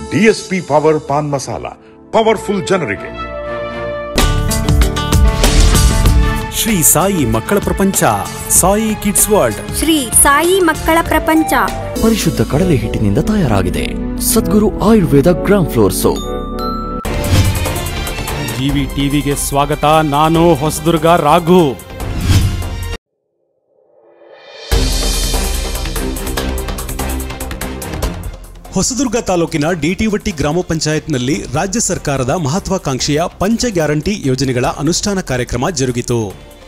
DSP power paan masala powerful ಜನರಿಗೆ ಶ್ರೀ ಸಾಯಿ ಮಕ್ಕಳ ಪ್ರಪಂಚ ಸಾಯಿ ಕಿಡ್ಸ್ ವರ್ಲ್ಡ್ ಶ್ರೀ ಸಾಯಿ ಮಕ್ಕಳ ಪ್ರಪಂಚ ಪರಿಶುದ್ಧ ಕಡಲೆ ಹಿಟ್ಟಿನಿಂದ ತಯಾರಾಗಿದೆ Sadguru Ayurveda gram flour soap GV ಟಿವಿಗೆ ಸ್ವಾಗತ ನಾನು ಹೊಸದುರ್ಗ ರಾಘು ಹೊಸದುರ್ಗ ತಾಲೂಕಿನ ಡಿಟಿವಟ್ಟಿ ಗ್ರಾಮ ಪಂಚಾಯತ್ನಲ್ಲಿ ರಾಜ್ಯ ಸರ್ಕಾರದ ಮಹತ್ವಾಕಾಂಕ್ಷೆಯ ಪಂಚ ಗ್ಯಾರಂಟಿ ಯೋಜನೆಗಳ ಅನುಷ್ಠಾನ ಕಾರ್ಯಕ್ರಮ ಜರುಗಿತು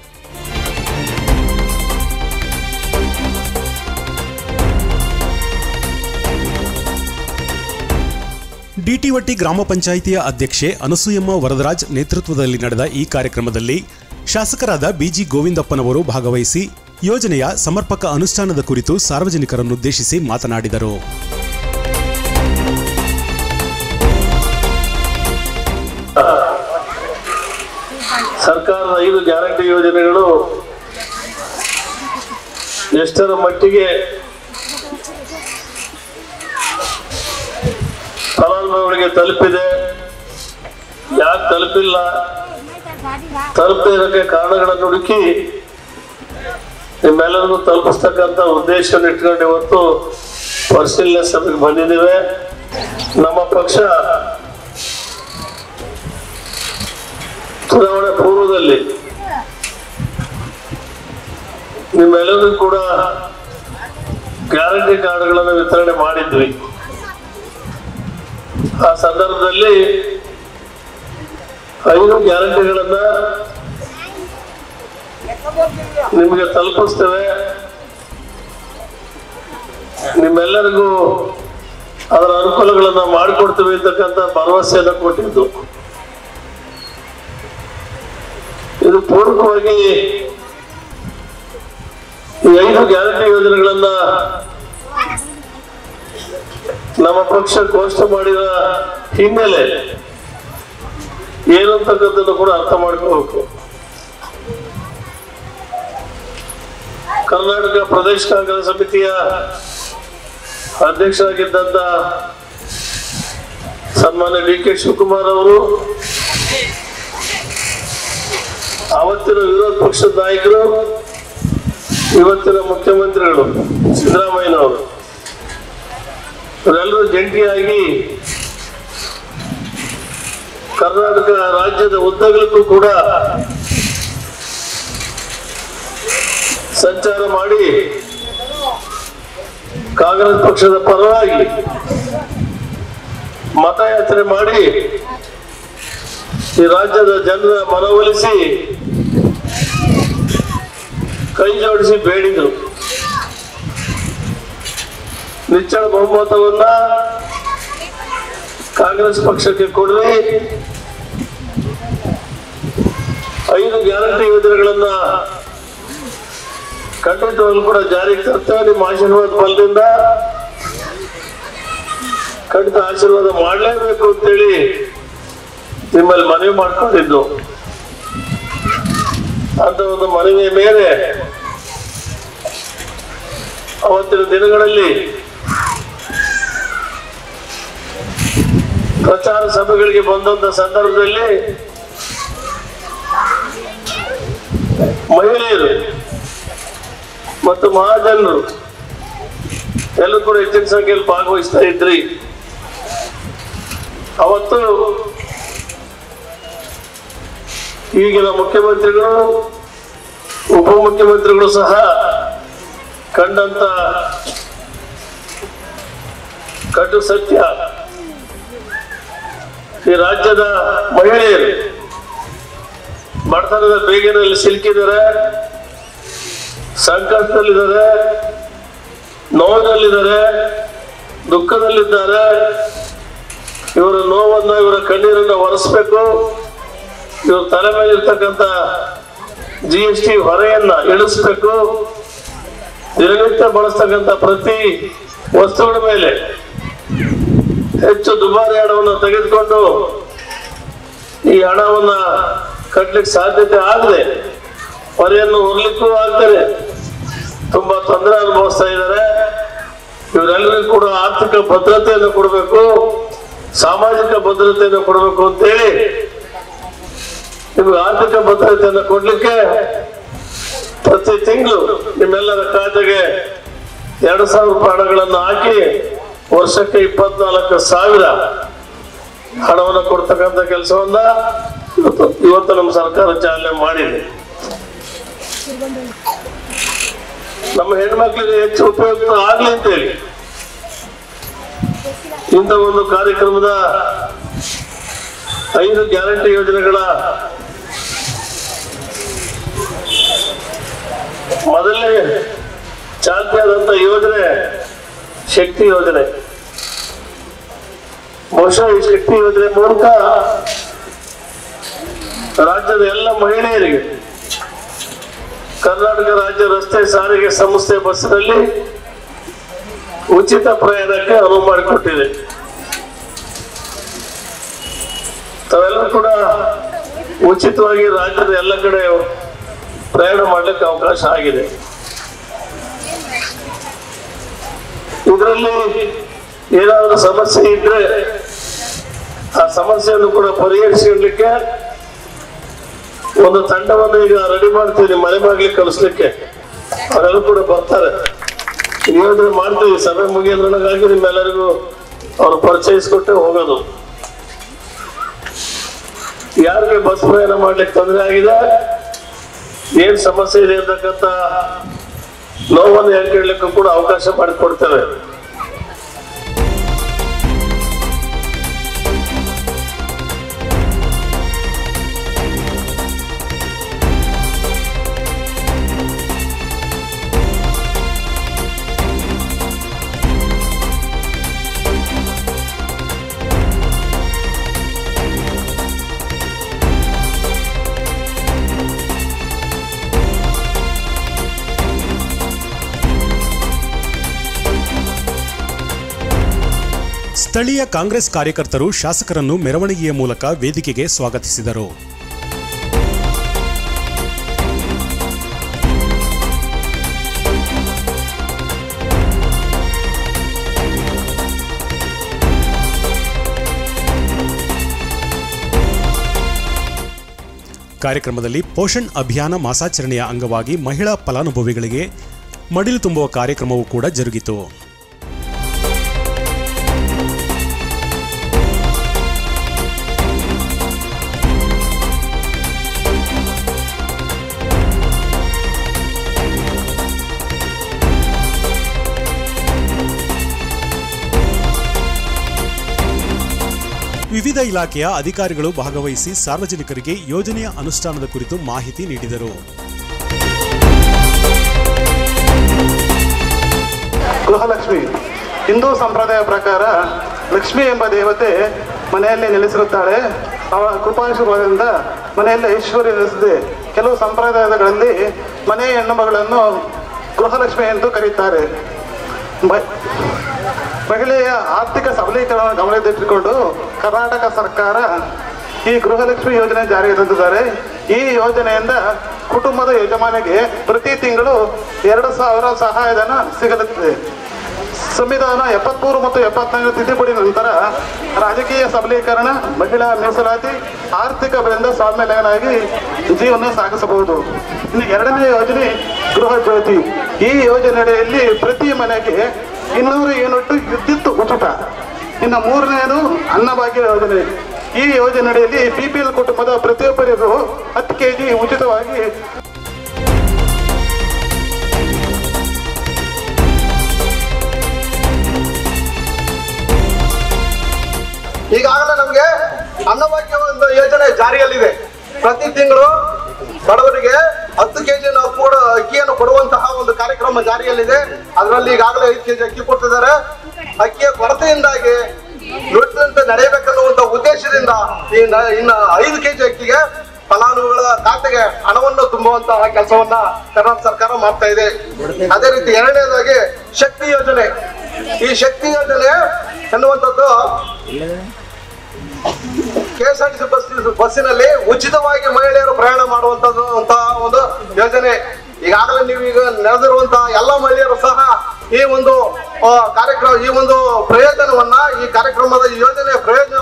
ಡಿಟಿವಟ್ಟಿ ಗ್ರಾಮ ಪಂಚಾಯಿತಿಯ ಅಧ್ಯಕ್ಷೆ ಅನಸೂಯಮ್ಮ ವರದರಾಜ್ ನೇತೃತ್ವದಲ್ಲಿ ನಡೆದ ಈ ಕಾರ್ಯಕ್ರಮದಲ್ಲಿ ಶಾಸಕರಾದ ಬಿಜಿ ಗೋವಿಂದಪ್ಪನವರು ಭಾಗವಹಿಸಿ ಯೋಜನೆಯ ಸಮರ್ಪಕ ಅನುಷ್ಠಾನದ ಕುರಿತು ಸಾರ್ವಜನಿಕರನ್ನುದ್ದೇಶಿಸಿ ಮಾತನಾಡಿದರು ಸರ್ಕಾರದ ಐದು ಗ್ಯಾರಂಟಿ ಯೋಜನೆಗಳು ಎಷ್ಟರ ಮಟ್ಟಿಗೆ ಫಲಾನುಭವಿಗಳಿಗೆ ತಲುಪಿದೆ ಯಾಕೆ ತಲುಪಿಲ್ಲ ತಲುಪದೇ ಇರೋಕ್ಕೆ ಕಾರಣಗಳನ್ನು ಹುಡುಕಿ ನಿಮ್ಮೆಲ್ಲರಿಗೂ ತಲುಪಿಸ್ತಕ್ಕಂಥ ಉದ್ದೇಶವನ್ನು ಇಟ್ಕೊಂಡು ಇವತ್ತು ಪರಿಶೀಲನೆ ಸಭೆಗೆ ಬಂದಿದ್ದೇವೆ ನಮ್ಮ ಪಕ್ಷ ಚುನಾವಣೆ ಪೂರ್ವದಲ್ಲಿ ನಿಮ್ಮೆಲ್ಲರಿಗೂ ಕೂಡ ಗ್ಯಾರಂಟಿ ಕಾರ್ಡ್ಗಳನ್ನು ವಿತರಣೆ ಮಾಡಿದ್ವಿ ಆ ಸಂದರ್ಭದಲ್ಲಿ ಐದು ಗ್ಯಾರಂಟಿಗಳನ್ನ ನಿಮಗೆ ತಲುಪಿಸ್ತೇವೆ ನಿಮ್ಮೆಲ್ಲರಿಗೂ ಅದರ ಅನುಕೂಲಗಳನ್ನ ಮಾಡಿಕೊಡ್ತೇವೆ ಅಂತಕ್ಕಂಥ ಭರವಸೆಯನ್ನು ಕೊಟ್ಟಿದ್ದು ಇದು ಪೂರ್ವಕವಾಗಿ ಈ ಐದು ಗ್ಯಾರಂಟಿ ಯೋಜನೆಗಳನ್ನ ನಮ್ಮ ಪಕ್ಷ ಘೋಷಣೆ ಮಾಡಿದ ಹಿನ್ನೆಲೆ ಏನು ಅಂತಕ್ಕಂಥದ್ದು ಕೂಡ ಅರ್ಥ ಮಾಡ್ಕೋಬೇಕು ಕರ್ನಾಟಕ ಪ್ರದೇಶ ಕಾಂಗ್ರೆಸ್ ಸಮಿತಿಯ ಅಧ್ಯಕ್ಷರಾಗಿದ್ದಂತ ಸನ್ಮಾನ್ಯ ಡಿ ಕೆ ಶಿವಕುಮಾರ್ ಅವರು ಅವತ್ತಿನ ವಿರೋಧ ಪಕ್ಷದ ನಾಯಕರು ಇವತ್ತಿನ ಮುಖ್ಯಮಂತ್ರಿಗಳು ಸಿದ್ದರಾಮಯ್ಯನವರು ಇವರೆಲ್ಲರೂ ಜಂಟಿಯಾಗಿ ಕರ್ನಾಟಕ ರಾಜ್ಯದ ಉದ್ದಗಲಕ್ಕೂ ಕೂಡ ಸಂಚಾರ ಮಾಡಿ ಕಾಂಗ್ರೆಸ್ ಪಕ್ಷದ ಪರವಾಗಿ ಮತಯಾತ್ರೆ ಮಾಡಿ ಈ ರಾಜ್ಯದ ಜನರ ಮನವೊಲಿಸಿ ಕೈ ಜೋಡಿಸಿ ಬೇಡಿದರು ನಿಚ್ಚಳ ಬಹುಮತವನ್ನ ಕಾಂಗ್ರೆಸ್ ಪಕ್ಷಕ್ಕೆ ಕೊಡ್ರಿ ಐದು ಗ್ಯಾರಂಟಿ ಯೋಜನೆಗಳನ್ನ ಖಂಡಿತವಾಗ್ಲೂ ಕೂಡ ಜಾರಿಗೆ ತರ್ತೇವೆ ನಿಮ್ಮ ಆಶೀರ್ವಾದ ಬಲದಿಂದ ಖಂಡಿತ ಆಶೀರ್ವಾದ ಮಾಡಲೇಬೇಕು ಅಂತೇಳಿ ನಿಮ್ಮಲ್ಲಿ ಮನವಿ ಮಾಡ್ಕೊಂಡಿದ್ದು ಅಂತ ಒಂದು ಮನವಿಯ ಮೇಲೆ ಅವತ್ತಿನ ದಿನಗಳಲ್ಲಿ ಪ್ರಚಾರ ಸಭೆಗಳಿಗೆ ಬಂದಂತ ಸಂದರ್ಭದಲ್ಲಿ ಮಹಿಳೆಯರು ಮತ್ತು ಮಹಾಜನರು ಎಲ್ಲರೂ ಕೂಡ ಹೆಚ್ಚಿನ ಸಂಖ್ಯೆಯಲ್ಲಿ ಭಾಗವಹಿಸ್ತಾ ಇದ್ರಿ ಅವತ್ತು ಈಗಿನ ಮುಖ್ಯಮಂತ್ರಿಗಳು ಉಪಮುಖ್ಯಮಂತ್ರಿಗಳು ಸಹ ಕಂಡಂತ ಕಟು ಸತ್ಯ ಈ ರಾಜ್ಯದ ಮಹಿಳೆಯರು ಬಡತನದ ಬೇಗಿನಲ್ಲಿ ಸಿಲುಕಿದ್ದಾರೆ ಸಂಕಟದಲ್ಲಿದ್ದಾರೆ ನೋವಿನಲ್ಲಿದ್ದಾರೆ ದುಃಖದಲ್ಲಿದ್ದಾರೆ ಇವರ ನೋವನ್ನ ಇವರ ಕಣ್ಣೀರನ್ನ ಒರೆಸ್ಬೇಕು ಇವ್ರ ತಲೆ ಮೇಲೆ ಇರ್ತಕ್ಕಂಥ ಜಿ ಎಸ್ ಟಿ ಹೊರೆಯನ್ನ ಇಳಿಸ್ಬೇಕು ದಿನನಿತ್ಯ ಬಳಸ್ತಕ್ಕಂಥ ಪ್ರತಿ ವಸ್ತುಗಳ ಮೇಲೆ ಹೆಚ್ಚು ದುಬಾರಿ ಹಣವನ್ನು ತೆಗೆದುಕೊಂಡು ಈ ಹಣವನ್ನ ಕಟ್ಲಿಕ್ಕೆ ಸಾಧ್ಯತೆ ಆಗದೆ ಹೊರೆಯನ್ನು ಹೊರಲಿಕ್ಕೂ ಆಗ್ತಾರೆ ತುಂಬಾ ತೊಂದರೆ ಅನುಭವಿಸ್ತಾ ಇದ್ದಾರೆ ಇವರೆಲ್ಲರಿಗೂ ಕೂಡ ಆರ್ಥಿಕ ಭದ್ರತೆಯನ್ನು ಕೊಡಬೇಕು ಸಾಮಾಜಿಕ ಭದ್ರತೆಯನ್ನು ಕೊಡಬೇಕು ಅಂತೇಳಿ ನಿಮ್ಗೆ ಆರ್ಥಿಕ ಭದ್ರತೆಯನ್ನು ಕೊಡ್ಲಿಕ್ಕೆ ಪ್ರತಿ ತಿಂಗಳು ನಿಮ್ಮೆಲ್ಲರ ಖಾತೆಗೆ ಎರಡು ಸಾವಿರ ರೂಪಾಯಿ ಹಣಗಳನ್ನು ಹಾಕಿ ವರ್ಷಕ್ಕೆ ಇಪ್ಪತ್ನಾಲ್ಕು ಸಾವಿರ ಹಣವನ್ನು ಕೊಡ್ತಕ್ಕಂಥ ಕೆಲಸವನ್ನ ಇವತ್ತು ಇವತ್ತು ನಮ್ಮ ಸರ್ಕಾರ ಚಾಲನೆ ಮಾಡಿದೆ ನಮ್ಮ ಹೆಣ್ಮಕ್ಳಿಗೆ ಹೆಚ್ಚು ಉಪಯುಕ್ತ ಆಗ್ಲಿ ಅಂತೇಳಿ ಇಂಥ ಒಂದು ಕಾರ್ಯಕ್ರಮದ ಐದು ಗ್ಯಾರಂಟಿ ಯೋಜನೆಗಳ ಮೊದಲನೇ ಚಾಲ್ತಿಯಾದಂತ ಯೋಜನೆ ಶಕ್ತಿ ಯೋಜನೆ ಬಹುಶಃ ಈ ಶಕ್ತಿ ಯೋಜನೆ ಮೂಲಕ ರಾಜ್ಯದ ಎಲ್ಲ ಮಹಿಳೆಯರಿಗೆ ಕರ್ನಾಟಕ ರಾಜ್ಯ ರಸ್ತೆ ಸಾರಿಗೆ ಸಂಸ್ಥೆ ಬಸ್ಸಿನಲ್ಲಿ ಉಚಿತ ಪ್ರಯಾಣಕ್ಕೆ ಅನುವು ಮಾಡಿಕೊಟ್ಟಿದೆ ತಾವೆಲ್ಲರೂ ಕೂಡ ಉಚಿತವಾಗಿ ರಾಜ್ಯದ ಎಲ್ಲ ಕಡೆ ಪ್ರಯಾಣ ಮಾಡ್ಲಿಕ್ಕೆ ಅವಕಾಶ ಆಗಿದೆ ಇದರಲ್ಲಿ ಏನಾದರೂ ಸಮಸ್ಯೆ ಇದ್ರೆ ಆ ಸಮಸ್ಯೆಯನ್ನು ಕೂಡ ಪರಿಹರಿಸಿಕೊಳ್ಳಿಕ್ಕೆ ಒಂದು ತಂಡವನ್ನು ಈಗ ರೆಡಿ ಮಾಡ್ತೀವಿ ಮನೆ ಬಾಗಿಲಿಗೆ ಕಳಿಸ್ಲಿಕ್ಕೆ ಅವರೆಲ್ಲರೂ ಕೂಡ ಬರ್ತಾರೆ ಯೋಜನೆ ಮಾಡ್ತೀವಿ ಸಭೆ ಮುಗಿಯೋದ್ರೊಳಗಾಗಿ ನಿಮ್ಮೆಲ್ಲರಿಗೂ ಅವ್ರು ಪರಿಚಯಿಸ್ಕೊಟ್ಟೆ ಹೋಗೋದು ಯಾರಿಗೆ ಬಸ್ ಪ್ರಯಾಣ ಮಾಡ್ಲಿಕ್ಕೆ ತೊಂದರೆ ಆಗಿದೆ ಏನ್ ಸಮಸ್ಯೆ ಇದೆ ಅಂತಕ್ಕಂಥ ನೋವನ್ನು ಹೇಳ್ಕೊಳ್ಳಿಕ್ಕೂ ಕೂಡ ಅವಕಾಶ ಮಾಡಿಕೊಡ್ತೇವೆ ಸ್ಥಳೀಯ ಕಾಂಗ್ರೆಸ್ ಕಾರ್ಯಕರ್ತರು ಶಾಸಕರನ್ನು ಮೆರವಣಿಗೆಯ ಮೂಲಕ ವೇದಿಕೆಗೆ ಸ್ವಾಗತಿಸಿದರು ಕಾರ್ಯಕ್ರಮದಲ್ಲಿ ಪೋಷಣ್ ಅಭಿಯಾನ ಮಾಸಾಚರಣೆಯ ಅಂಗವಾಗಿ ಮಹಿಳಾ ಫಲಾನುಭವಿಗಳಿಗೆ ಮಡಿಲು ತುಂಬುವ ಕಾರ್ಯಕ್ರಮವೂ ಕೂಡ ಜರುಗಿತು ವಿವಿಧ ಇಲಾಖೆಯ ಅಧಿಕಾರಿಗಳು ಭಾಗವಹಿಸಿ ಸಾರ್ವಜನಿಕರಿಗೆ ಯೋಜನೆಯ ಅನುಷ್ಠಾನದ ಕುರಿತು ಮಾಹಿತಿ ನೀಡಿದರು ಗೃಹಲಕ್ಷ್ಮಿ ಹಿಂದೂ ಸಂಪ್ರದಾಯ ಪ್ರಕಾರ ಲಕ್ಷ್ಮಿ ಎಂಬ ದೇವತೆ ಮನೆಯಲ್ಲಿ ನೆಲೆಸಿರುತ್ತಾಳೆ ಅವಳ ಕೃಪಾಶೀರ್ವಾದದಿಂದ ಮನೆಯಲ್ಲಿ ಐಶ್ವರ್ಯ ನೆಲೆಸಿದೆ ಕೆಲವು ಸಂಪ್ರದಾಯಗಳಲ್ಲಿ ಮನೆಯ ಹೆಣ್ಣುಮಗಳನ್ನು ಗೃಹಲಕ್ಷ್ಮಿ ಎಂದು ಕರೆಯುತ್ತಾರೆ ಮ- ಮಹಿಳೆಯ ಆರ್ಥಿಕ ಸಬಲೀಕರಣ ಗಮನದಲ್ಲಿಟ್ಟುಕೊಂಡು ಕರ್ನಾಟಕ ಸರ್ಕಾರ ಈ ಗೃಹಲಕ್ಷ್ಮಿ ಯೋಜನೆ ಜಾರಿಗೆ ತಂದಿದ್ದಾರೆ ಈ ಯೋಜನೆಯಿಂದ ಕುಟುಂಬದ ಯಜಮಾನಿಗೆ ಪ್ರತಿ ತಿಂಗಳು ಎರಡು ಸಾವಿರ ಸಹಾಯಧನ ಸಿಗಲಿದೆ ಸಂವಿಧಾನ ಎಪ್ಪತ್ಮೂರು ಮತ್ತು ಎಪ್ಪತ್ನಾಲ್ಕು ತಿದ್ದುಪಡಿ ನಂತರ ರಾಜಕೀಯ ಸಬಲೀಕರಣ ಮಹಿಳಾ ಮೀಸಲಾತಿ ಆರ್ಥಿಕ ಬಲದಿಂದ ಸ್ವಾವಲಂಬನಾಗಿ ಜೀವನ ಸಾಗಿಸಬಹುದು ಇನ್ನು ಎರಡನೇ ಯೋಜನೆ ಗೃಹ ಜ್ಯೋತಿ ಈ ಯೋಜನೆಯಲ್ಲಿ ಪ್ರತಿ ಮನೆಗೆ ಇನ್ನೂರು ಯೂನಿಟ್ ವಿದ್ಯುತ್ ಉಚಿತ ಇನ್ನು ಮೂರನೆಯದು ಅನ್ನಭಾಗ್ಯ ಯೋಜನೆ ಈ ಯೋಜನೆಯಲ್ಲಿ ಬಿ ಪಿ ಎಲ್ ಕುಟುಂಬದ ಪ್ರತಿಯೊಬ್ಬರಿಗೂ ಹತ್ತು ಕೆಜಿ ಉಚಿತವಾಗಿ ಈಗಾಗಲೇ ನಮಗೆ ಅನ್ನಭಾಗ್ಯ ಒಂದು ಯೋಜನೆ ಜಾರಿಯಲ್ಲಿದೆ ಪ್ರತಿ ತಿಂಗಳು ಬಡವರಿಗೆ ಹತ್ತು ಕೆಜಿ ನಾವು ಕೂಡ ಅಕ್ಕಿಯನ್ನು ಕೊಡುವಂತಹ ಒಂದು ಕಾರ್ಯಕ್ರಮ ಜಾರಿಯಲ್ಲಿದೆ ಅದರಲ್ಲಿ ಈಗಾಗಲೇ ಐದು ಕೆಜಿ ಅಕ್ಕಿ ಕೊಡ್ತಿದ್ದಾರೆ ಅಕ್ಕಿಯ ಕೊರತೆಯಿಂದಾಗಿ ನುಡಿದಂತೆ ನಡೆಯಬೇಕನ್ನುವಂತ ಉದ್ದೇಶದಿಂದ ಈ ನ- ಇನ್ನ ಐದು ಕೆಜಿ ಅಕ್ಕಿಗೆ ಫಲಾನುಭವಿಗಳ ಖಾತೆಗೆ ಹಣವನ್ನು ತುಂಬುವಂತಹ ಕೆಲಸವನ್ನ ಕರ್ನಾಟಕ ಸರ್ಕಾರ ಮಾಡ್ತಾ ಇದೆ ಅದೇ ರೀತಿ ಎರಡನೇದಾಗಿ ಶಕ್ತಿ ಯೋಜನೆ ಈ ಶಕ್ತಿ ಯೋಜನೆ ಎನ್ನುವಂಥದ್ದು ಕೆಎಸ್ಆರ್ಟಿಸಿ ಬಸ್ ಬಸ್ಸಿನಲ್ಲಿ ಉಚಿತವಾಗಿ ಮಹಿಳೆಯರು ಪ್ರಯಾಣ ಮಾಡುವಂತದ್ದು ಅಂತ ಒಂದು ಯೋಜನೆ ಈಗಾಗಲೇ ನೀವು ಈಗ ನಡೆದಿರುವಂತಹ ಎಲ್ಲ ಮಹಿಳೆಯರು ಸಹ ಈ ಒಂದು ಆ, ಕಾರ್ಯಕ್ರಮ ಈ ಒಂದು ಪ್ರಯೋಜನವನ್ನ ಈ ಕಾರ್ಯಕ್ರಮದ ಈ ಯೋಜನೆಯ ಪ್ರಯೋಜನ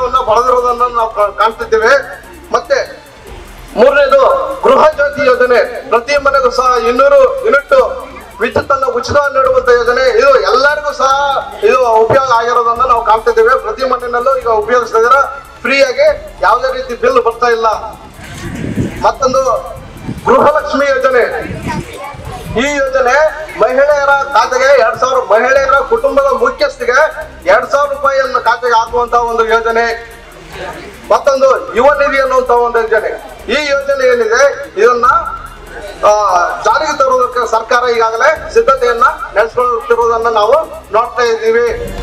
ಕಾರ್ಯಕ್ರಮಗಳನ್ನು ನಾವು ಕಾ- ಕಾಣ್ತಿದ್ದೇವೆ ಮತ್ತೆ ಮೂರನೇದು ಗೃಹ ಜ್ಯೋತಿ ಯೋಜನೆ ಪ್ರತಿ ಮನೆಗೂ ಸಹ ಇನ್ನೂರು ಯೂನಿಟ್ ವಿದ್ಯುತ್ ಅನ್ನು ಉಚಿತ ನೀಡುವಂತ ಯೋಜನೆ ಇದು ಎಲ್ಲರಿಗೂ ಸಹ ಇದು ಉಪಯೋಗ ಆಗಿರೋದನ್ನ ನಾವು ಕಾಣ್ತಿದ್ದೇವೆ ಪ್ರತಿ ಮನೆಯಲ್ಲೂ ಈಗ ಉಪಯೋಗಿಸ್ತಾ ಇದಾರೆ ಫ್ರೀಯಾಗಿ ಯಾವುದೇ ರೀತಿ ಬಿಲ್ ಬರ್ತಾ ಇಲ್ಲ ಮತ್ತೊಂದು ಗೃಹಲಕ್ಷ್ಮಿ ಯೋಜನೆ ಈ ಯೋಜನೆ ಮಹಿಳೆಯರ ಖಾತೆಗೆ ಎರಡ್ ಸಾವಿರ ಮಹಿಳೆಯರ ಕುಟುಂಬದ ಮುಖ್ಯಸ್ಥಿಗೆ ಎರಡ್ ಸಾವಿರ ರೂಪಾಯಿಯನ್ನು ಖಾತೆಗೆ ಹಾಕುವಂತ ಒಂದು ಯೋಜನೆ ಮತ್ತೊಂದು ಯುವ ನಿಧಿ ಅನ್ನುವಂತ ಒಂದು ಯೋಜನೆ ಈ ಯೋಜನೆ ಏನಿದೆ ಇದನ್ನ ಆ, ಜಾರಿಗೆ ತರುವುದಕ್ಕೆ ಸರ್ಕಾರ ಈಗಾಗಲೇ ಸಿದ್ಧತೆಯನ್ನ ನಡೆಸಿಕೊಳ್ಳುತ್ತಿರುವುದನ್ನ ನಾವು ನೋಡ್ತಾ ಇದ್ದೀವಿ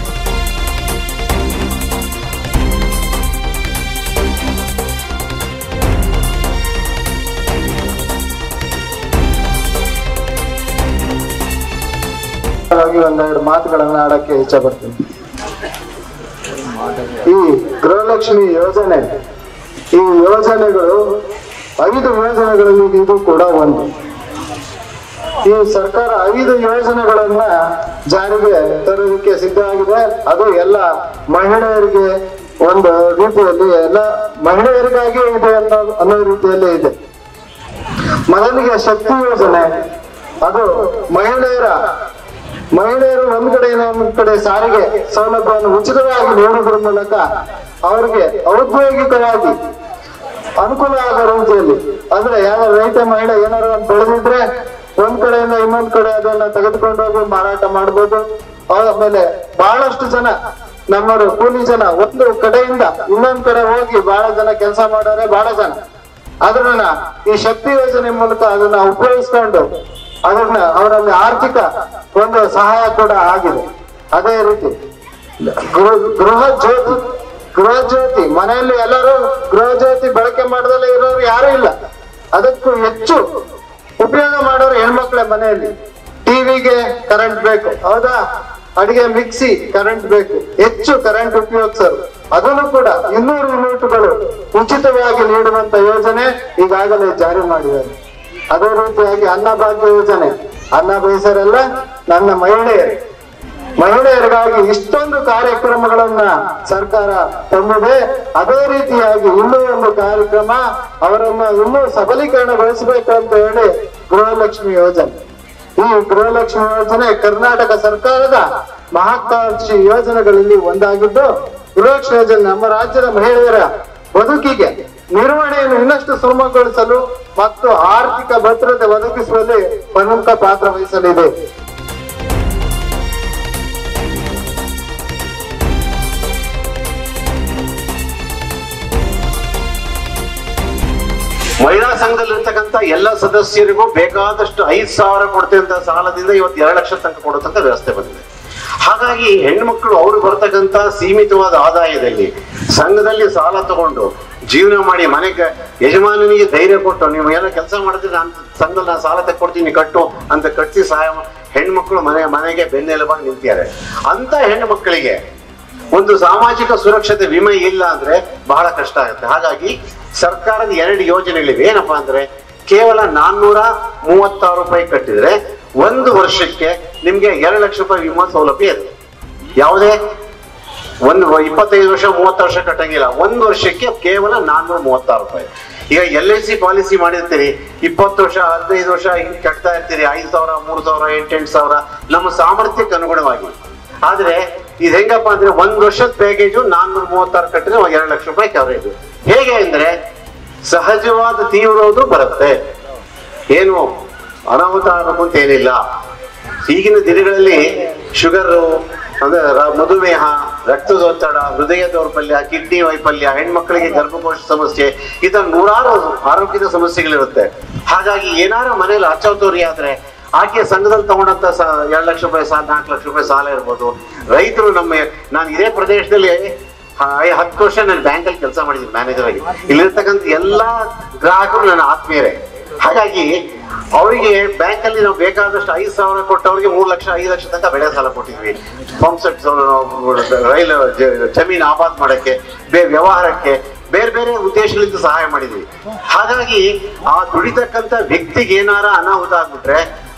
ಹಾಗಾಗಿ ಒಂದೆರಡು ಮಾತುಗಳನ್ನ ಆಡಕ್ಕೆ ಇಚ್ಛೆ ಪಡ್ತೀನಿ ಈ ಗೃಹಲಕ್ಷ್ಮಿ ಯೋಜನೆ ಈ ಯೋಜನೆಗಳು ಐದು ಯೋಜನೆಗಳಲ್ಲಿ ಇದು ಕೂಡ ಒಂದು ಈ ಸರ್ಕಾರ ಐದು ಯೋಜನೆಗಳನ್ನ ಜಾರಿಗೆ ತರೋದಕ್ಕೆ ಸಿದ್ಧವಾಗಿದೆ ಅದು ಎಲ್ಲ ಮಹಿಳೆಯರಿಗೆ ಒಂದು ರೀತಿಯಲ್ಲಿ ಎಲ್ಲ ಮಹಿಳೆಯರಿಗಾಗಿ ಇದೆ ಅನ್ನೋ ಅನ್ನೋ ರೀತಿಯಲ್ಲಿ ಇದೆ ಮೊದಲಿಗೆ ಶಕ್ತಿ ಯೋಜನೆ ಅದು ಮಹಿಳೆಯರ ಮಹಿಳೆಯರು ಒಂದ್ ಕಡೆ ಒಂದ್ ಕಡೆ ಸಾರಿಗೆ ಸೌಲಭ್ಯವನ್ನು ಉಚಿತವಾಗಿ ನೀಡುವುದರ ಮೂಲಕ ಅವರಿಗೆ ಔದ್ಯೋಗಿಕವಾಗಿ ಅನುಕೂಲ ಆಗೋ ರೀತಿಯಲ್ಲಿ ಅಂದ್ರೆ ಯಾವ ರೈತ ಮಹಿಳೆ ಏನಾರು ಒಂದು ಬೆಳೆದಿದ್ರೆ ಒಂದ್ ಕಡೆಯಿಂದ ಇನ್ನೊಂದ್ ಕಡೆ ಅದನ್ನ ತೆಗೆದುಕೊಂಡು ಹೋಗಿ ಮಾರಾಟ ಮಾಡ್ಬೋದು ಆಮೇಲೆ ಬಹಳಷ್ಟು ಜನ ನಮ್ಮವರು ಕೂಲಿ ಜನ ಒಂದು ಕಡೆಯಿಂದ ಇನ್ನೊಂದ್ ಕಡೆ ಹೋಗಿ ಬಹಳ ಜನ ಕೆಲಸ ಮಾಡೋರೆ ಬಹಳ ಜನ ಅದನ್ನ ಈ ಶಕ್ತಿ ಯೋಜನೆ ಮೂಲಕ ಅದನ್ನ ಉಪಯೋಗಿಸ್ಕೊಂಡು ಅದನ್ನ ಅವರಲ್ಲಿ ಆರ್ಥಿಕ ಒಂದು ಸಹಾಯ ಕೂಡ ಆಗಿದೆ ಅದೇ ರೀತಿ ಗೃಹ ಗೃಹ ಜ್ಯೋತಿ ಗೃಹ ಜ್ಯೋತಿ ಮನೆಯಲ್ಲಿ ಎಲ್ಲರೂ ಗೃಹ ಜ್ಯೋತಿ ಬಳಕೆ ಮಾಡದಲ್ಲೇ ಇರೋರು ಯಾರು ಇಲ್ಲ ಅದಕ್ಕೂ ಹೆಚ್ಚು ಉಪಯೋಗ ಮಾಡೋರು ಹೆಣ್ಮಕ್ಳೇ ಮನೆಯಲ್ಲಿ ಟಿವಿಗೆ ಕರೆಂಟ್ ಬೇಕು ಹೌದಾ ಅಡಿಗೆ ಮಿಕ್ಸಿ ಕರೆಂಟ್ ಬೇಕು ಹೆಚ್ಚು ಕರೆಂಟ್ ಉಪಯೋಗಿಸರು ಅದನ್ನು ಕೂಡ ಇನ್ನೂರು ಯೂನಿಟ್ಗಳು ಉಚಿತವಾಗಿ ನೀಡುವಂತ ಯೋಜನೆ ಈಗಾಗಲೇ ಜಾರಿ ಮಾಡಿದ್ದಾರೆ ಅದೇ ರೀತಿಯಾಗಿ ಅನ್ನಭಾಗ್ಯ ಯೋಜನೆ ಅನ್ನ ಬೇಯಿಸರೆಲ್ಲ ನನ್ನ ಮಹಿಳೆಯರು ಮಹಿಳೆಯರಿಗಾಗಿ ಇಷ್ಟೊಂದು ಕಾರ್ಯಕ್ರಮಗಳನ್ನ ಸರ್ಕಾರ ತಂದಿದೆ ಅದೇ ರೀತಿಯಾಗಿ ಇನ್ನೂ ಒಂದು ಕಾರ್ಯಕ್ರಮ ಅವರನ್ನ ಇನ್ನೂ ಸಬಲೀಕರಣಗೊಳಿಸಬೇಕು ಅಂತ ಹೇಳಿ ಗೃಹಲಕ್ಷ್ಮಿ ಯೋಜನೆ ಈ ಗೃಹಲಕ್ಷ್ಮಿ ಯೋಜನೆ ಕರ್ನಾಟಕ ಸರ್ಕಾರದ ಮಹತ್ವಾಕಾಂಕ್ಷಿ ಯೋಜನೆಗಳಲ್ಲಿ ಒಂದಾಗಿದ್ದು ಗೃಹಲಕ್ಷ್ಮಿ ಯೋಜನೆ ನಮ್ಮ ರಾಜ್ಯದ ಮಹಿಳೆಯರ ಬದುಕಿಗೆ ನಿರ್ವಹಣೆಯನ್ನು ಇನ್ನಷ್ಟು ಸುಲಭಗೊಳಿಸಲು ಮತ್ತು ಆರ್ಥಿಕ ಭದ್ರತೆ ಒದಗಿಸುವಲ್ಲಿ ಪ್ರಮುಖ ಪಾತ್ರ ವಹಿಸಲಿದೆ ಮಹಿಳಾ ಸಂಘದಲ್ಲಿರ್ತಕ್ಕಂಥ ಎಲ್ಲ ಸದಸ್ಯರಿಗೂ ಬೇಕಾದಷ್ಟು ಐದು ಸಾವಿರ ಕೊಡ್ತಿದ್ದ ಸಾಲದಿಂದ ಇವತ್ತು ಎರಡು ಲಕ್ಷ ತನಕ ಕೊಡತಕ್ಕ ವ್ಯವಸ್ಥೆ ಬಂದಿದೆ ಹಾಗಾಗಿ ಹೆಣ್ಮಕ್ಳು ಅವ್ರು ಬರ್ತಕ್ಕಂಥ ಸೀಮಿತವಾದ ಆದಾಯದಲ್ಲಿ ಸಂಘದಲ್ಲಿ ಸಾಲ ತಗೊಂಡು ಜೀವನ ಮಾಡಿ ಮನೆಗೆ ಯಜಮಾನನಿಗೆ ಧೈರ್ಯ ಕೊಟ್ಟು ನೀವು ಏನೋ ಕೆಲಸ ಮಾಡಿದ್ರೆ ನಾನು ಸಂಘದಲ್ಲಿ ನಾನು ಸಾಲ ತಕ್ಕೊಡ್ತೀನಿ ಕಟ್ಟು ಅಂತ ಕಟ್ಟಿಸಿ ಸಹಾಯ ಮಾ- ಹೆಣ್ಮಕ್ಳು ಮನೆ ಮನೆಗೆ ಬೆನ್ನೆಲುಬಾಗಿ ನಿಂತಿದ್ದಾರೆ ಅಂತ ಹೆಣ್ಣು ಮಕ್ಕಳಿಗೆ ಒಂದು ಸಾಮಾಜಿಕ ಸುರಕ್ಷತೆ ವಿಮೆ ಇಲ್ಲ ಅಂದ್ರೆ ಬಹಳ ಕಷ್ಟ ಆಗುತ್ತೆ ಹಾಗಾಗಿ ಸರ್ಕಾರದ ಎರಡು ಯೋಜನೆಗಳಿವೆ ಏನಪ್ಪಾ ಅಂದ್ರೆ ಕೇವಲ ನಾನ್ನೂರ ಮೂವತ್ತಾರು ರೂಪಾಯಿ ಕಟ್ಟಿದ್ರೆ ಒಂದು ವರ್ಷಕ್ಕೆ ನಿಮ್ಗೆ ಎರಡು ಲಕ್ಷ ರೂಪಾಯಿ ವಿಮಾ ಸೌಲಭ್ಯ ಇದೆ ಯಾವುದೇ ಒಂದು ಇಪ್ಪತ್ತೈದು ವರ್ಷ ಮೂವತ್ತು ವರ್ಷ ಕಟ್ಟಂಗಿಲ್ಲ ಒಂದು ವರ್ಷಕ್ಕೆ ಕೇವಲ ನಾನ್ನೂರ ಮೂವತ್ತಾರು ರೂಪಾಯಿ ಈಗ ಎಲ್ ಐ ಸಿ ಪಾಲಿಸಿ ಮಾಡಿರ್ತೀರಿ ಇಪ್ಪತ್ತು ವರ್ಷ ಹದಿನೈದು ವರ್ಷ ಹಿಂಗ್ ಕಟ್ತಾ ಇರ್ತೀರಿ ಐದು ಸಾವಿರ ಮೂರು ಸಾವಿರ ಎಂಟೆಂಟು ಸಾವಿರ ನಮ್ಮ ಸಾಮರ್ಥ್ಯಕ್ಕೆ ಅನುಗುಣವಾಗಿ ಆದ್ರೆ ಇದು ಹೆಂಗಪ್ಪ ಅಂದ್ರೆ ಒಂದ್ ವರ್ಷದ ಪ್ಯಾಕೇಜು ನಾನ್ನೂರ ಮೂವತ್ತಾರು ಕಟ್ಟಿದ್ರೆ ಎರಡು ಲಕ್ಷ ರೂಪಾಯಿ ಕವರೇಜ್ ಹೇಗೆ ಅಂದ್ರೆ ಸಹಜವಾದ ತೀವ್ರವುದು ಬರುತ್ತೆ ಏನು ಅನಾಹುತ ಆಗಬೇಕು ಅಂತ ಏನಿಲ್ಲ ಈಗಿನ ದಿನಗಳಲ್ಲಿ ಶುಗರು ಅಂದ್ರೆ ರ- ಮಧುಮೇಹ ರಕ್ತದೊತ್ತಡ ಹೃದಯ ದೌರ್ಬಲ್ಯ ಕಿಡ್ನಿ ವೈಫಲ್ಯ ಹೆಣ್ಮಕ್ಳಿಗೆ ಗರ್ಭಕೋಶ ಸಮಸ್ಯೆ ಈ ತರ ನೂರಾರು ಆರೋಗ್ಯದ ಸಮಸ್ಯೆಗಳಿರುತ್ತೆ ಹಾಗಾಗಿ ಏನಾರ ಮನೇಲಿ ಅಚಾತುರಿ ಆದ್ರೆ ಆಕೆ ಸಂಘದಲ್ಲಿ ತಗೊಂಡಂತ ಸ ಎರಡು ಲಕ್ಷ ರೂಪಾಯಿ ಸಾಲ ನಾಲ್ಕು ಲಕ್ಷ ರೂಪಾಯಿ ಸಾಲ ಇರ್ಬೋದು ರೈತರು ನಮ್ಮ ನಾನು ಇದೇ ಪ್ರದೇಶದಲ್ಲಿ ಹ- ಹತ್ತು ವರ್ಷ ನಾನು ಬ್ಯಾಂಕಲ್ಲಿ ಕೆಲಸ ಮಾಡಿದ್ದೀನಿ ಮ್ಯಾನೇಜರ್ ಆಗಿ ಇಲ್ಲಿರ್ತಕ್ಕಂಥ ಎಲ್ಲಾ ಗ್ರಾಹಕರು ನನ್ನ ಆತ್ಮೀಯರೇ ಹಾಗಾಗಿ ಅವರಿಗೆ ಬ್ಯಾಂಕಲ್ಲಿ ನಾವು ಬೇಕಾದಷ್ಟು ಐದು ಸಾವಿರ ಕೊಟ್ಟವರಿಗೆ ಮೂರು ಲಕ್ಷ ಐದು ಲಕ್ಷ ತನಕ ಬೆಳೆ ಸಾಲ ಕೊಟ್ಟಿದ್ವಿ ಪಂಪ್ ಸೆಟ್ ರೈಲು ಜ- ಜಮೀನು ಆಬಾದ್ ಮಾಡಕ್ಕೆ ಬೇ ವ್ಯವಹಾರಕ್ಕೆ ಬೇರೆ ಬೇರೆ ಉದ್ದೇಶಗಳಿಂದ ಸಹಾಯ ಮಾಡಿದ್ವಿ ಹಾಗಾಗಿ ಆ ದುಡಿತಕ್ಕಂಥ ವ್ಯಕ್ತಿಗೆ ಏನಾರ ಅನಾಹುತ ಆಗ್ಬಿಟ್ರೆ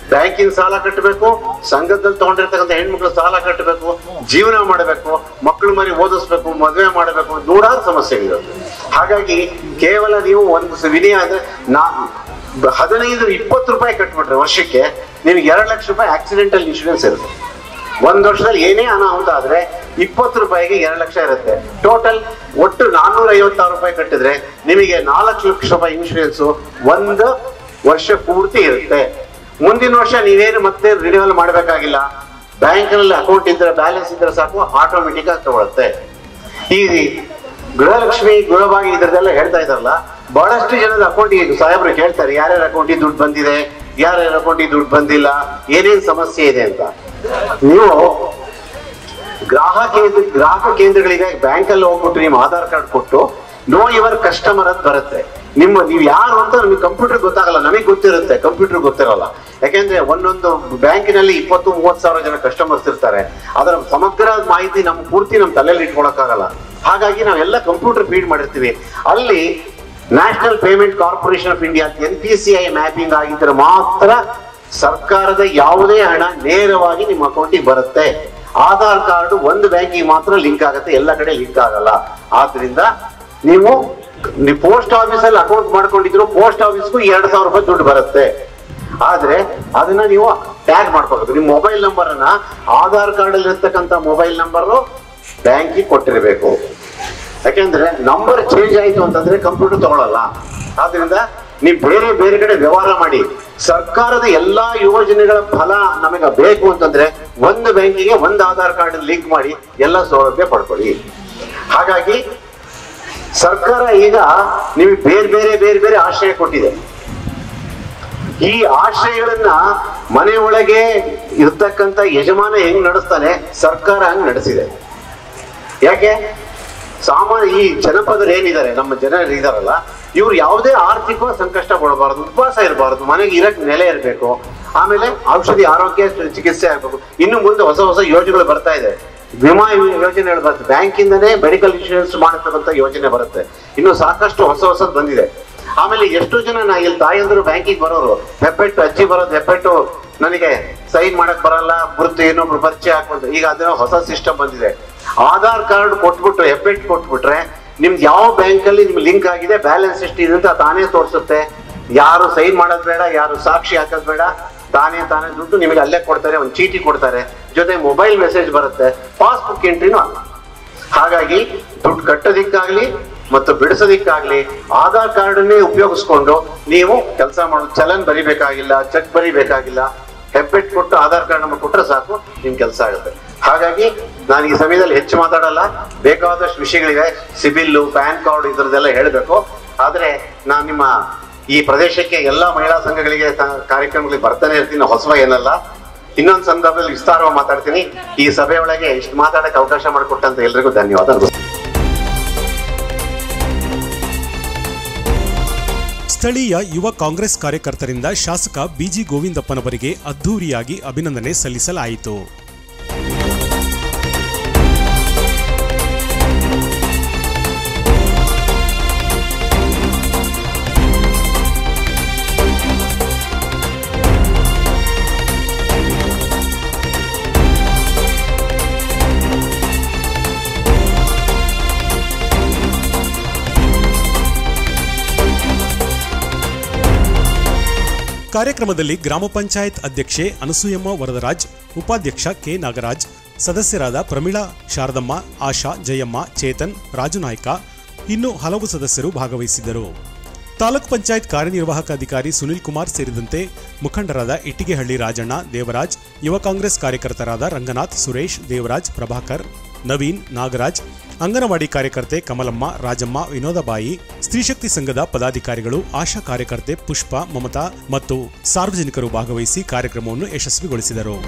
ಬ್ಯಾಂಕಿನ ಸಾಲ ಕಟ್ಟಬೇಕು ಸಂಘದಲ್ಲಿ ತಗೊಂಡಿರ್ತಕ್ಕಂಥ ಹೆಣ್ಮಕ್ಳು ಸಾಲ ಕಟ್ಟಬೇಕು ಜೀವನ ಮಾಡಬೇಕು ಮಕ್ಕಳು ಮರಿ ಓದಿಸ್ಬೇಕು ಮದುವೆ ಮಾಡಬೇಕು ನೂರಾರು ಸಮಸ್ಯೆಗಳಿರುತ್ತೆ ಹಾಗಾಗಿ ಕೇವಲ ನೀವು ಒಂದು ಸ- ವಿನಯ ಅಂದ್ರೆ ನಾ ಹದಿನೈದು ಇಪ್ಪತ್ತು ರೂಪಾಯಿ ಕಟ್ಬಿಟ್ರೆ ವರ್ಷಕ್ಕೆ ನಿಮ್ಗೆ ಎರಡು ಲಕ್ಷ ರೂಪಾಯಿ ಆಕ್ಸಿಡೆಂಟಲ್ ಇನ್ಶೂರೆನ್ಸ್ ಇರುತ್ತೆ ಒಂದ್ ವರ್ಷದಲ್ಲಿ ಏನೇ ಅನಾಹುತ ಆದ್ರೆ ಇಪ್ಪತ್ತು ರೂಪಾಯಿಗೆ ಎರಡು ಲಕ್ಷ ಇರುತ್ತೆ ಟೋಟಲ್ ಒಟ್ಟು ನಾನ್ನೂರ ಐವತ್ತಾರು ರೂಪಾಯಿ ಕಟ್ಟಿದ್ರೆ ನಿಮಗೆ ನಾಲ್ಕು ಲಕ್ಷ ರೂಪಾಯಿ ಇನ್ಶೂರೆನ್ಸ್ ಒಂದು ವರ್ಷ ಪೂರ್ತಿ ಇರುತ್ತೆ ಮುಂದಿನ ವರ್ಷ ನೀವೇನು ಮತ್ತೆ ರಿನ್ಯೂವಲ್ ಮಾಡಬೇಕಾಗಿಲ್ಲ ಬ್ಯಾಂಕ್ನಲ್ಲಿ ಅಕೌಂಟ್ ಇದ್ರೆ ಬ್ಯಾಲೆನ್ಸ್ ಇದ್ರೆ ಸಾಕು ಆಟೋಮೆಟಿಕ್ ಆಗಿ ತಗೊಳುತ್ತೆ ಈ ಗೃಹಲಕ್ಷ್ಮಿ ಗೃಹಭಾಗಿ ಇದ್ರದ್ದೆಲ್ಲ ಹೇಳ್ತಾ ಇದಾರಲ್ಲ ಬಹಳಷ್ಟು ಜನದ ಅಕೌಂಟಿಗೆ ಸಾಹೇಬ್ರು ಕೇಳ್ತಾರೆ ಯಾರ್ಯಾರ ಅಕೌಂಟಿಗೆ ದುಡ್ಡು ಬಂದಿದೆ ಯಾರ್ಯಾರ ಅಕೌಂಟಿಗೆ ದುಡ್ಡು ಬಂದಿಲ್ಲ ಏನೇನ್ ಸಮಸ್ಯೆ ಇದೆ ಅಂತ ನೀವು ಗ್ರಾಹಕ ಕೇಂದ್ರ ಗ್ರಾಹಕ ಕೇಂದ್ರಗಳಿಗೆ ಬ್ಯಾಂಕ್ ಅಲ್ಲಿ ಹೋಗ್ಬಿಟ್ಟು ನಿಮ್ಮ ಆಧಾರ್ ಕಾರ್ಡ್ ಕೊಟ್ಟು ನೋ ಯುವರ್ ಕಸ್ಟಮರ್ ಅಂತ ಬರುತ್ತೆ ನಿಮ್ಮ ನೀವು ಯಾರು ಅಂತ ನಿಮಗೆ ಕಂಪ್ಯೂಟರ್ ಗೊತ್ತಾಗಲ್ಲ ನಮಗೆ ಗೊತ್ತಿರುತ್ತೆ ಕಂಪ್ಯೂಟರ್ ಗೊತ್ತಿರಲ್ಲ ಯಾಕೆಂದ್ರೆ ಒಂದೊಂದು ಬ್ಯಾಂಕಿನಲ್ಲಿ ಇಪ್ಪತ್ತು ಮೂವತ್ತು ಸಾವಿರ ಜನ ಕಸ್ಟಮರ್ಸ್ ಇರ್ತಾರೆ ಅದರ ಸಮಗ್ರ ಮಾಹಿತಿ ನಮ್ಮ ಪೂರ್ತಿ ನಮ್ಮ ತಲೆಯಲ್ಲಿ ಇಟ್ಕೊಳಕ್ಕಾಗಲ್ಲ ಹಾಗಾಗಿ ನಾವೆಲ್ಲ ಕಂಪ್ಯೂಟರ್ ಫೀಡ್ ಮಾಡಿರ್ತೀವಿ ಅಲ್ಲಿ national payment corporation of India N P C I mapping ಆಗಿದ್ರೆ ಮಾತ್ರ ಸರ್ಕಾರದ ಯಾವುದೇ ಹಣ ನೇರವಾಗಿ ನಿಮ್ಮ ಅಕೌಂಟಿಗೆ ಬರುತ್ತೆ ಆಧಾರ್ ಕಾರ್ಡ್ ಒಂದು ಬ್ಯಾಂಕಿಗೆ ಮಾತ್ರ ಲಿಂಕ್ ಆಗುತ್ತೆ ಎಲ್ಲ ಕಡೆ ಲಿಂಕ್ ಆಗಲ್ಲ ಆದ್ರಿಂದ ನೀವು ನೀವು ಪೋಸ್ಟ್ ಆಫೀಸ್ ಅಲ್ಲಿ ಅಕೌಂಟ್ ಮಾಡ್ಕೊಂಡಿದ್ರು ಪೋಸ್ಟ್ ಆಫೀಸ್ಗೂ ಎರಡು ಸಾವಿರ ರೂಪಾಯಿ ದುಡ್ಡು ಬರುತ್ತೆ ಆದ್ರೆ ಅದನ್ನ ನೀವು ಟ್ಯಾಗ್ ಮಾಡ್ಕೋಬೇಕು ನಿಮ್ಮ ಮೊಬೈಲ್ ನಂಬರ್ ಅನ್ನ ಆಧಾರ್ ಕಾರ್ಡ್ ಅಲ್ಲಿ ಇರ್ತಕ್ಕಂಥ ಮೊಬೈಲ್ ನಂಬರ್ ಬ್ಯಾಂಕಿಗೆ ಕೊಟ್ಟಿರಬೇಕು ಯಾಕೆಂದ್ರೆ ನಂಬರ್ ಚೇಂಜ್ ಆಯ್ತು ಅಂತಂದ್ರೆ ಕಂಪ್ಯೂಟರ್ ತಗೊಳಲ್ಲ ಆದ್ರಿಂದ ನೀವು ಬೇರೆ ಬೇರೆ ಕಡೆ ವ್ಯವಹಾರ ಮಾಡಿ ಸರ್ಕಾರದ ಎಲ್ಲಾ ಯೋಜನೆಗಳ ಫಲ ನಮಗೆ ಬೇಕು ಅಂತಂದ್ರೆ ಒಂದು ಬ್ಯಾಂಕಿಗೆ ಒಂದು ಆಧಾರ್ ಕಾರ್ಡ್ ಲಿಂಕ್ ಮಾಡಿ ಎಲ್ಲ ಸೌಲಭ್ಯ ಪಡ್ಕೊಳ್ಳಿ ಹಾಗಾಗಿ ಸರ್ಕಾರ ಈಗ ನಿಮಗೆ ಬೇರೆ ಬೇರೆ ಬೇರೆ ಬೇರೆ ಆಶ್ರಯ ಕೊಟ್ಟಿದೆ ಈ ಆಶ್ರಯಗಳನ್ನ ಮನೆ ಒಳಗೆ ಇರ್ತಕ್ಕಂಥ ಯಜಮಾನ ಹೆಂಗ್ ನಡೆಸ್ತಾನೆ ಸರ್ಕಾರ ಹಂಗ್ ನಡೆಸಿದೆ ಯಾಕೆ ಸಾಮಾನ್ಯ ಈ ಜನಪದರು ಏನಿದ್ದಾರೆ ನಮ್ಮ ಜನರು ಇದಾರಲ್ಲ ಇವ್ರು ಯಾವುದೇ ಆರ್ಥಿಕ ಸಂಕಷ್ಟ ಪಡಬಾರದು ಉಪವಾಸ ಇರಬಾರದು ಮನೆಗೆ ಇರಕ್ ನೆಲೆ ಇರಬೇಕು ಆಮೇಲೆ ಔಷಧಿ ಆರೋಗ್ಯ ಚಿಕಿತ್ಸೆ ಆಗ್ಬೇಕು ಇನ್ನು ಮುಂದೆ ಹೊಸ ಹೊಸ ಯೋಜನೆಗಳು ಬರ್ತಾ ಇದೆ ವಿಮಾ ಯೋಜನೆಗಳು ಬರುತ್ತೆ ಬ್ಯಾಂಕಿಂದನೇ ಮೆಡಿಕಲ್ ಇನ್ಶೂರೆನ್ಸ್ ಮಾಡತಕ್ಕಂಥ ಯೋಜನೆ ಬರುತ್ತೆ ಇನ್ನು ಸಾಕಷ್ಟು ಹೊಸ ಹೊಸದ್ ಬಂದಿದೆ ಆಮೇಲೆ ಎಷ್ಟು ಜನ ನಾ ಇಲ್ಲಿ ತಾಯಂದ್ರು ಬ್ಯಾಂಕಿಗೆ ಬರೋರು ಹೆಬ್ಬೆಟ್ಟು ಅಜ್ಜಿ ಬರೋದು ಹೆಬ್ಬೆಟ್ಟು ನನಗೆ ಸೈನ್ ಮಾಡಕ್ ಬರಲ್ಲ ಗುರುತು ಇನ್ನೊಬ್ರು ಪರಿಚಯ ಹಾಕೊಂಡು ಈಗ ಅದನ್ನ ಹೊಸ ಸಿಸ್ಟಮ್ ಬಂದಿದೆ ಆಧಾರ್ ಕಾರ್ಡ್ ಕೊಟ್ಬಿಟ್ಟು ಹೆಬ್ಬೆಟ್ಟು ಕೊಟ್ಬಿಟ್ರೆ ನಿಮ್ದು ಯಾವ ಬ್ಯಾಂಕ್ ಅಲ್ಲಿ ನಿಮ್ಗೆ ಲಿಂಕ್ ಆಗಿದೆ ಬ್ಯಾಲೆನ್ಸ್ ಎಷ್ಟಿದೆ ಅಂತ ತಾನೇ ತೋರಿಸುತ್ತೆ ಯಾರು ಸೈನ್ ಮಾಡೋದ್ ಬೇಡ ಯಾರು ಸಾಕ್ಷಿ ಹಾಕೋದ್ ಬೇಡ ತಾನೇ ತಾನೇ ದುಡ್ಡು ನಿಮಗೆ ಅಲ್ಲೇ ಕೊಡ್ತಾರೆ ಒಂದು ಚೀಟಿ ಕೊಡ್ತಾರೆ ಜೊತೆ ಮೊಬೈಲ್ ಮೆಸೇಜ್ ಬರುತ್ತೆ ಪಾಸ್ಬುಕ್ ಎಂಟ್ರಿನೂ ಅಲ್ಲ ಹಾಗಾಗಿ ದುಡ್ಡು ಕಟ್ಟೋದಿಕ್ಕಾಗ್ಲಿ ಮತ್ತು ಬಿಡಿಸೋದಿಕ್ಕಾಗ್ಲಿ ಆಧಾರ್ ಕಾರ್ಡನ್ನೇ ಉಪಯೋಗಿಸ್ಕೊಂಡು ನೀವು ಕೆಲಸ ಮಾಡೋದು ಚಲನ್ ಬರಿಬೇಕಾಗಿಲ್ಲ ಚೆಕ್ ಬರಿಬೇಕಾಗಿಲ್ಲ ಹೆಬ್ಬೆಟ್ ಕೊಟ್ಟು ಆಧಾರ್ ಕಾರ್ಡ್ ನಮಗೆ ಕೊಟ್ರೆ ಸಾಕು ನಿಮ್ ಕೆಲಸ ಆಗುತ್ತೆ ಹಾಗಾಗಿ ನಾನು ಈ ಸಮಯದಲ್ಲಿ ಹೆಚ್ಚು ಮಾತಾಡಲ್ಲ ಬೇಕಾದಷ್ಟು ವಿಷಯಗಳಿವೆ ಸಿಬಿಲ್ಲು ಪ್ಯಾನ್ ಕಾರ್ಡ್ ಇದ್ರದ್ದೆಲ್ಲ ಹೇಳಬೇಕು ಆದ್ರೆ ನಾನು ನಿಮ್ಮ ಈ ಪ್ರದೇಶಕ್ಕೆ ಎಲ್ಲಾ ಮಹಿಳಾ ಸಂಘಗಳಿಗೆ ತ- ಕಾರ್ಯಕ್ರಮಗಳಿಗೆ ಬರ್ತಾನೆ ಇರ್ತೀನಿ ಹೊಸವ ಏನಲ್ಲ ಇನ್ನೊಂದು ಸಂದರ್ಭದಲ್ಲಿ ವಿಸ್ತಾರವಾಗಿ ಮಾತಾಡ್ತೀನಿ ಈ ಸಭೆಯೊಳಗೆ ಇಷ್ಟು ಮಾತಾಡಕ್ಕೆ ಅವಕಾಶ ಮಾಡಿಕೊಟ್ಟಂತ ಎಲ್ರಿಗೂ ಧನ್ಯವಾದ ಸ್ಥಳೀಯ ಯುವ ಕಾಂಗ್ರೆಸ್ ಕಾರ್ಯಕರ್ತರಿಂದ ಶಾಸಕ ಬಿಜಿ ಗೋವಿಂದಪ್ಪನವರಿಗೆ ಅದ್ಧೂರಿಯಾಗಿ ಅಭಿನಂದನೆ ಸಲ್ಲಿಸಲಾಯಿತು ಕಾರ್ಯಕ್ರಮದಲ್ಲಿ ಗ್ರಾಮ ಪಂಚಾಯತ್ ಅಧ್ಯಕ್ಷೆ ಅನಸೂಯಮ್ಮ ವರದರಾಜ್ ಉಪಾಧ್ಯಕ್ಷ ಕೆ ನಾಗರಾಜ್ ಸದಸ್ಯರಾದ ಪ್ರಮೀಳಾ ಶಾರದಮ್ಮ ಆಶಾ ಜಯಮ್ಮ ಚೇತನ್ ರಾಜುನಾಯ್ಕ ಇನ್ನು ಹಲವು ಸದಸ್ಯರು ಭಾಗವಹಿಸಿದ್ದರು ತಾಲೂಕ್ ಪಂಚಾಯತ್ ಕಾರ್ಯನಿರ್ವಾಹಕ ಅಧಿಕಾರಿ ಸುನಿಲ್ ಕುಮಾರ್ ಸೇರಿದಂತೆ ಮುಖಂಡರಾದ ಇಟ್ಟಿಗೆಹಳ್ಳಿ ರಾಜಣ್ಣ ದೇವರಾಜ್ ಯುವ ಕಾಂಗ್ರೆಸ್ ಕಾರ್ಯಕರ್ತರಾದ ರಂಗನಾಥ್ ಸುರೇಶ್ ದೇವರಾಜ್ ಪ್ರಭಾಕರ್ ನವೀನ್ ನಾಗರಾಜ್ ಅಂಗನವಾಡಿ ಕಾರ್ಯಕರ್ತೆ ಕಮಲಮ್ಮ ರಾಜಮ್ಮ ವಿನೋದಬಾಯಿ ಸ್ತ್ರೀಶಕ್ತಿ ಸಂಘದ ಪದಾಧಿಕಾರಿಗಳು ಆಶಾ ಕಾರ್ಯಕರ್ತೆ ಪುಷ್ಪ ಮಮತಾ ಮತ್ತು ಸಾರ್ವಜನಿಕರು ಭಾಗವಹಿಸಿ ಕಾರ್ಯಕ್ರಮವನ್ನು ಯಶಸ್ವಿಗೊಳಿಸಿದರು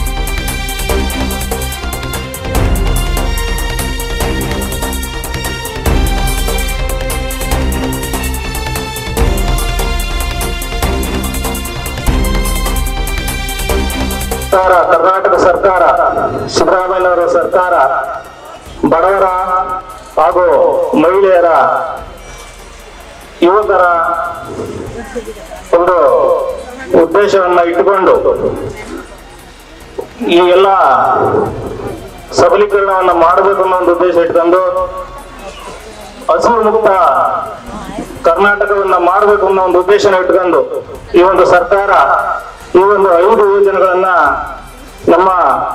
ಸರ್ಕಾರ ಕರ್ನಾಟಕ ಸರ್ಕಾರ ಸಿದ್ದರಾಮಯ್ಯನವರ ಸರ್ಕಾರ ಬಡವರ ಹಾಗೂ ಮಹಿಳೆಯರ ಯುವಕರ ಒಂದು ಉದ್ದೇಶವನ್ನ ಇಟ್ಟುಕೊಂಡು ಈ ಎಲ್ಲ ಸಬಲೀಕರಣವನ್ನ ಮಾಡಬೇಕು ಅನ್ನೋ ಒಂದು ಉದ್ದೇಶ ಇಟ್ಕೊಂಡು ಹಸಿರು ಮುಕ್ತ ಕರ್ನಾಟಕವನ್ನ ಮಾಡಬೇಕು ಅನ್ನೋ ಒಂದು ಉದ್ದೇಶನ ಇಟ್ಕೊಂಡು ಈ ಒಂದು ಸರ್ಕಾರ ಈ ಒಂದು ಐದು ಯೋಜನೆಗಳನ್ನ ನಮ್ಮ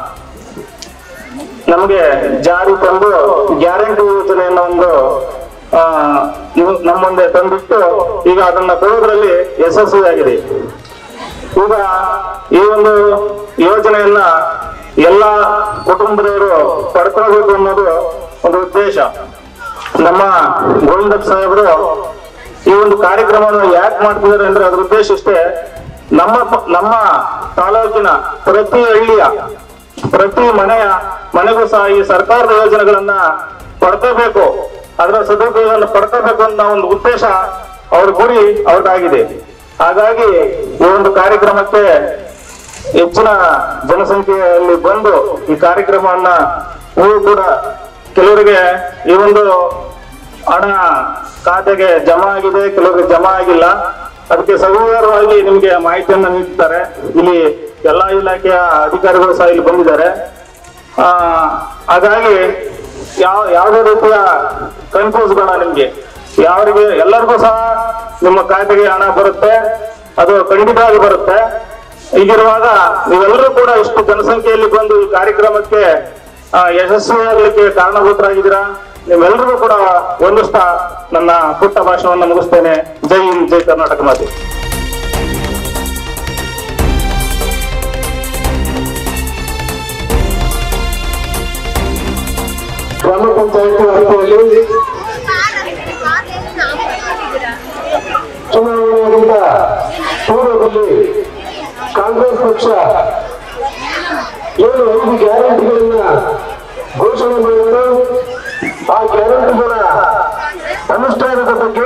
ನಮಗೆ ಜಾರಿ ತಂದು ಗ್ಯಾರಂಟಿ ಯೋಜನೆಯನ್ನ ಒಂದು ಆ, ಇವು ನಮ್ಮ ಮುಂದೆ ತಂದಿಟ್ಟು ಈಗ ಅದನ್ನ ಕೊಡೋದ್ರಲ್ಲಿ ಯಶಸ್ವಿಯಾಗಿದೆ ಈಗ ಈ ಒಂದು ಯೋಜನೆಯನ್ನ ಎಲ್ಲ ಕುಟುಂಬದವರು ಪಡ್ಕೊಳ್ಬೇಕು ಅನ್ನೋದು ಒಂದು ಉದ್ದೇಶ ನಮ್ಮ ಗೋವಿಂದಪ್ಪ ಸಾಹೇಬರು ಈ ಒಂದು ಕಾರ್ಯಕ್ರಮವನ್ನು ಯಾಕೆ ಮಾಡ್ತಿದ್ದಾರೆ ಅಂದ್ರೆ ಅದ್ರ ಉದ್ದೇಶ ಇಷ್ಟೇ ನಮ್ಮ ಪ- ನಮ್ಮ ತಾಲೂಕಿನ ಪ್ರತಿ ಹಳ್ಳಿಯ ಪ್ರತಿ ಮನೆಯ ಮನೆಗೂ ಸಹ ಈ ಸರ್ಕಾರದ ಯೋಜನೆಗಳನ್ನ ಪಡ್ಕೋಬೇಕು ಅದರ ಸದುಪಯೋಗವನ್ನು ಪಡ್ಕೋಬೇಕು ಅನ್ನೋ ಒಂದು ಉದ್ದೇಶ ಅವ್ರ ಗುರಿ ಅವ್ರದ್ದಾಗಿದೆ ಹಾಗಾಗಿ ಈ ಒಂದು ಕಾರ್ಯಕ್ರಮಕ್ಕೆ ಹೆಚ್ಚಿನ ಜನಸಂಖ್ಯೆಯಲ್ಲಿ ಬಂದು ಈ ಕಾರ್ಯಕ್ರಮವನ್ನ ನೀವು ಕೂಡ ಕೆಲವರಿಗೆ ಈ ಒಂದು ಹಣ ಖಾತೆಗೆ ಜಮಾ ಆಗಿದೆ ಕೆಲವರಿಗೆ ಜಮಾ ಆಗಿಲ್ಲ ಅದಕ್ಕೆ ಸವಿವರವಾಗಿ ನಿಮ್ಗೆ ಮಾಹಿತಿಯನ್ನ ನೀಡ್ತಾರೆ ಇಲ್ಲಿ ಎಲ್ಲಾ ಇಲಾಖೆಯ ಅಧಿಕಾರಿಗಳು ಸಹ ಇಲ್ಲಿ ಬಂದಿದ್ದಾರೆ ಆ ಹಾಗಾಗಿ ಯಾವ ಯಾವುದೇ ರೀತಿಯ ಕನ್ಫ್ಯೂಸ್ ಬೇಡ ನಿಮ್ಗೆ ಯಾರಿಗೆ ಎಲ್ಲರಿಗೂ ಸಹ ನಿಮ್ಮ ಖಾತೆಗೆ ಹಣ ಬರುತ್ತೆ ಅದು ಖಂಡಿತವಾಗಿ ಬರುತ್ತೆ ಹೀಗಿರುವಾಗ ನೀವೆಲ್ಲರೂ ಕೂಡ ಇಷ್ಟು ಜನಸಂಖ್ಯೆಯಲ್ಲಿ ಬಂದು ಈ ಕಾರ್ಯಕ್ರಮಕ್ಕೆ ಆ, ಯಶಸ್ವಿಯಾಗಲಿಕ್ಕೆ ಕಾರಣಭೂತರಾಗಿದ್ದೀರಾ ನಿಮ್ಮೆಲ್ಲರಿಗೂ ಕೂಡ ಒಂದಿಸ್ತಾ ನನ್ನ ಪುಟ್ಟ ಭಾಷಣವನ್ನು ಮುಗಿಸ್ತೇನೆ ಜೈ ಹಿಂದ್ ಜೈ ಕರ್ನಾಟಕ ಮಾತೆ ಗ್ರಾಮ ಪಂಚಾಯತಿ ವ್ಯಾಪ್ತಿಯಲ್ಲಿ ಚುನಾವಣೆಗಿಂತ ಪೂರ್ವದಲ್ಲಿ ಕಾಂಗ್ರೆಸ್ ಪಕ್ಷ ಏನು ಐದು ಗ್ಯಾರಂಟಿಗಳನ್ನ ಘೋಷಣೆ ಮಾಡಿದ್ದು ಆ ಗ್ಯಾರಂಟಿಗಳ ಅನುಷ್ಠಾನದ ಬಗ್ಗೆ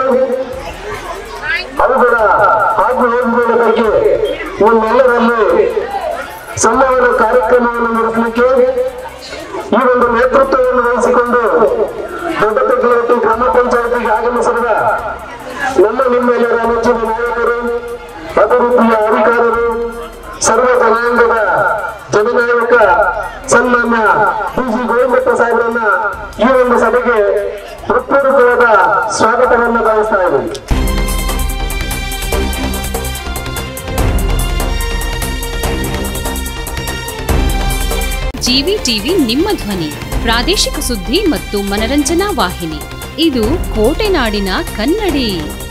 ಅವುಗಳ ಹಾಗೂ ಯೋಜನೆಗಳ ಬಗ್ಗೆ ನಿಮ್ಮೆಲ್ಲರಲ್ಲಿ ಸಂವಾದ ಕಾರ್ಯಕ್ರಮವನ್ನು ನಡೆಸಲಿಕ್ಕೆ ಈ ಒಂದು ನೇತೃತ್ವವನ್ನು ವಹಿಸಿಕೊಂಡು ದೊಡ್ಡ ತೆಗ್ಲಟ್ಟಿ ಗ್ರಾಮ ಪಂಚಾಯತಿಗೆ ಆಗಮಿಸಿರುವ ನಮ್ಮ ನಿಮ್ಮೆಲ್ಲರ ನೆಚ್ಚಿನ ನಾಯಕರು ಅಭಿವೃದ್ಧಿಯ ಅಧಿಕಾರರು ಸರ್ವ ಜನಾಂಗದ ಜನನಾಯಕ ಸನ್ಮಾನ್ಯ ಡಿ ಸಿ ಗೋವಿಂದಪ್ಪ ಸಾಹೇಬರನ್ನ ಈ ಒಂದು ಸಭೆಗೆ ಹೃತ್ಪೂರ್ವಕವಾದ ಸ್ವಾಗತವನ್ನು ಬಯಸ್ತಾ ಇದ್ದೀನಿ ಜಿವಿ ಟಿವಿ ನಿಮ್ಮ ಧ್ವನಿ ಪ್ರಾದೇಶಿಕ ಸುದ್ದಿ ಮತ್ತು ಮನರಂಜನಾ ವಾಹಿನಿ ಇದು ಕೋಟೆನಾಡಿನ ಕನ್ನಡಿ